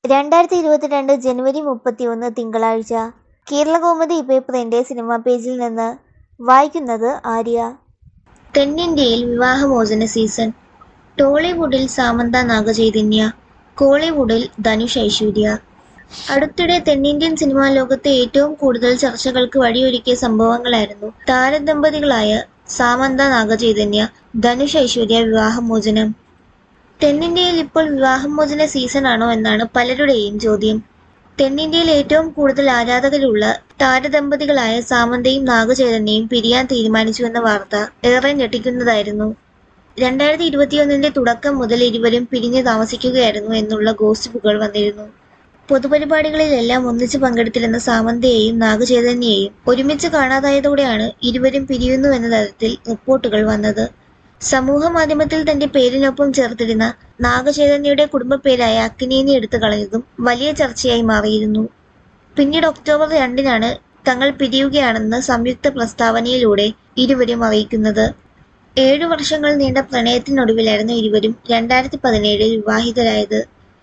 രണ്ടായിരത്തി ഇരുപത്തിരണ്ട് ജനുവരി മുപ്പത്തിയൊന്ന് തിങ്കളാഴ്ച കേരളകൗമുദി പേപ്പറിന്റെ സിനിമാ പേജിൽ നിന്ന് വായിക്കുന്നത് ആര്യ തെന്നിന്ത്യയിൽ വിവാഹമോചന സീസൺ ടോളിവുഡിൽ സാമന്ത നാഗചൈതന്യ കോളിവുഡിൽ ധനുഷ് ഐശ്വര്യ അടുത്തിടെ തെന്നിന്ത്യൻ സിനിമാ ലോകത്തെ ഏറ്റവും കൂടുതൽ ചർച്ചകൾക്ക് വഴിയൊരുക്കിയ സംഭവങ്ങളായിരുന്നു താരദമ്പതികളായ സാമന്ത നാഗചൈതന്യ ധനുഷ് ഐശ്വര്യ വിവാഹമോചനം തെന്നിന്ത്യയിൽ ഇപ്പോൾ വിവാഹമോചന സീസൺ ആണോ എന്നാണ് പലരുടെയും ചോദ്യം തെന്നിന്ത്യയിൽ ഏറ്റവും കൂടുതൽ ആരാധകരുള്ള താരദമ്പതികളായ സാമന്തയും നാഗചൈതന്യയും പിരിയാൻ തീരുമാനിച്ചുവെന്ന വാർത്ത ഏറെ ഞെട്ടിക്കുന്നതായിരുന്നു രണ്ടായിരത്തി ഇരുപത്തിയൊന്നിന്റെ തുടക്കം മുതൽ ഇരുവരും പിരിഞ്ഞു താമസിക്കുകയായിരുന്നു എന്നുള്ള ഗോസിപ്പുകൾ വന്നിരുന്നു പൊതുപരിപാടികളിലെല്ലാം ഒന്നിച്ച് പങ്കെടുത്തിരുന്ന സാമന്തയെയും നാഗചൈതന്യയെയും ഒരുമിച്ച് കാണാതായതോടെയാണ് ഇരുവരും പിരിയുന്നു എന്ന തരത്തിൽ റിപ്പോർട്ടുകൾ വന്നത് സമൂഹ മാധ്യമത്തിൽ തന്റെ പേരിനൊപ്പം ചേർത്തിരുന്ന നാഗചൈതന്യയുടെ കുടുംബ പേരായ അക്കിനേനി എടുത്തു കളഞ്ഞതും വലിയ ചർച്ചയായി മാറിയിരുന്നു പിന്നീട് ഒക്ടോബർ രണ്ടിനാണ് തങ്ങൾ പിരിയുകയാണെന്ന് സംയുക്ത പ്രസ്താവനയിലൂടെ ഇരുവരും അറിയിക്കുന്നത് ഏഴു വർഷങ്ങൾ നീണ്ട പ്രണയത്തിനൊടുവിലായിരുന്നു ഇരുവരും രണ്ടായിരത്തി പതിനേഴിൽ വിവാഹിതരായത്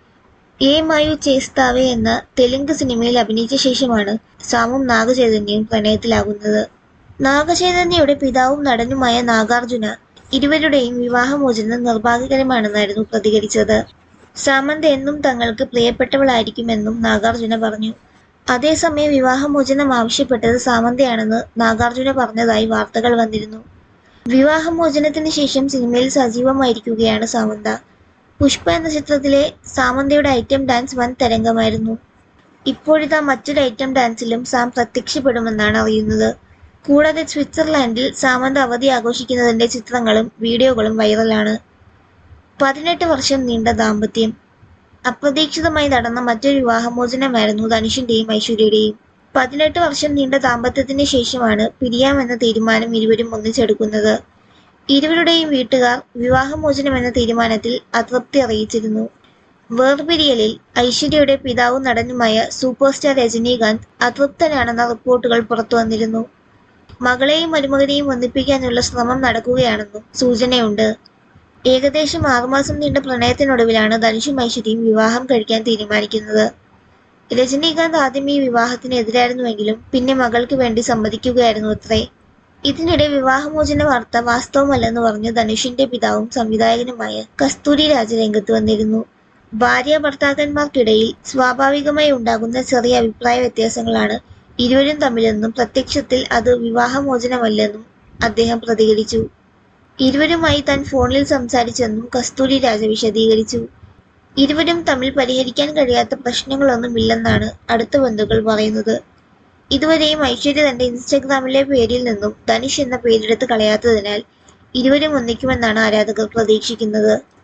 എ മായു ചേസ്താവെ എന്ന തെലുങ്ക് സിനിമയിൽ അഭിനയിച്ച ശേഷമാണ് സാമും നാഗചൈതന്യയും പ്രണയത്തിലാകുന്നത് നാഗചൈതന്യയുടെ പിതാവും നടനുമായ നാഗാർജുന ഇരുവരുടെയും വിവാഹമോചനം നിർഭാഗ്യകരമാണെന്നായിരുന്നു പ്രതികരിച്ചത് സാമന്ത് എന്നും തങ്ങൾക്ക് പ്രിയപ്പെട്ടവളായിരിക്കുമെന്നും നാഗാർജുന പറഞ്ഞു അതേസമയം വിവാഹമോചനം ആവശ്യപ്പെട്ടത് സാമന്തയാണെന്ന് നാഗാർജുന പറഞ്ഞതായി വാർത്തകൾ വന്നിരുന്നു വിവാഹമോചനത്തിന് ശേഷം സിനിമയിൽ സജീവമായിരിക്കുകയാണ് സാമന്ത പുഷ്പ എന്ന ചിത്രത്തിലെ സാമന്തയുടെ ഐറ്റം ഡാൻസ് വൻ തരംഗമായിരുന്നു ഇപ്പോഴിതാ മറ്റൊരു ഐറ്റം ഡാൻസിലും സാം പ്രത്യക്ഷപ്പെടുമെന്നാണ് അറിയുന്നത് കൂടാതെ സ്വിറ്റ്സർലാൻഡിൽ സാമന്ത അവധി ആഘോഷിക്കുന്നതിന്റെ ചിത്രങ്ങളും വീഡിയോകളും വൈറലാണ് പതിനെട്ട് വർഷം നീണ്ട ദാമ്പത്യം അപ്രതീക്ഷിതമായി നടന്ന മറ്റൊരു വിവാഹമോചനമായിരുന്നു ധനുഷിന്റെയും ഐശ്വര്യയുടെയും പതിനെട്ട് വർഷം നീണ്ട ദാമ്പത്യത്തിന് ശേഷമാണ് പിരിയാമെന്ന തീരുമാനം ഇരുവരും ഒന്നിച്ചെടുക്കുന്നത് ഇരുവരുടെയും വീട്ടുകാർ വിവാഹമോചനം എന്ന തീരുമാനത്തിൽ അതൃപ്തി അറിയിച്ചിരുന്നു വേർപിരിയലിൽ ഐശ്വര്യയുടെ പിതാവും നടനുമായ സൂപ്പർ സ്റ്റാർ രജനീകാന്ത് അതൃപ്തനാണെന്ന റിപ്പോർട്ടുകൾ പുറത്തുവന്നിരുന്നു മകളെയും മരുമകനെയും ഒന്നിപ്പിക്കാനുള്ള ശ്രമം നടക്കുകയാണെന്നും സൂചനയുണ്ട് ഏകദേശം ആറുമാസം നീണ്ട പ്രണയത്തിനൊടുവിലാണ് ധനുഷും ഐശ്വര്യയും വിവാഹം കഴിക്കാൻ തീരുമാനിക്കുന്നത് രജനീകാന്ത് ആദ്യം ഈ വിവാഹത്തിന് എതിരായിരുന്നുവെങ്കിലും പിന്നെ മകൾക്ക് വേണ്ടി സമ്മതിക്കുകയായിരുന്നു അത്രേ ഇതിനിടെ വിവാഹമോചന വാർത്ത വാസ്തവമല്ലെന്ന് പറഞ്ഞ് ധനുഷിന്റെ പിതാവും സംവിധായകനുമായ കസ്തൂരി രാജ രംഗത്ത് വന്നിരുന്നു ഭാര്യ ഭർത്താക്കന്മാർക്കിടയിൽ സ്വാഭാവികമായി ഉണ്ടാകുന്ന ചെറിയ അഭിപ്രായ വ്യത്യാസങ്ങളാണ് ഇരുവരും തമ്മിലെന്നും പ്രത്യക്ഷത്തിൽ അത് വിവാഹമോചനമല്ലെന്നും അദ്ദേഹം പ്രതികരിച്ചു ഇരുവരുമായി താൻ ഫോണിൽ സംസാരിച്ചെന്നും കസ്തൂരി രാജ വിശദീകരിച്ചു ഇരുവരും തമ്മിൽ പരിഹരിക്കാൻ കഴിയാത്ത പ്രശ്നങ്ങളൊന്നുമില്ലെന്നാണ് അടുത്ത ബന്ധുക്കൾ പറയുന്നത് ഇതുവരെയും ഐശ്വര്യ തന്റെ ഇൻസ്റ്റഗ്രാമിലെ പേരിൽ നിന്നും ധനുഷ് എന്ന പേരെടുത്ത് കളയാത്തതിനാൽ ഇരുവരും ഒന്നിക്കുമെന്നാണ് ആരാധകർ പ്രതീക്ഷിക്കുന്നത്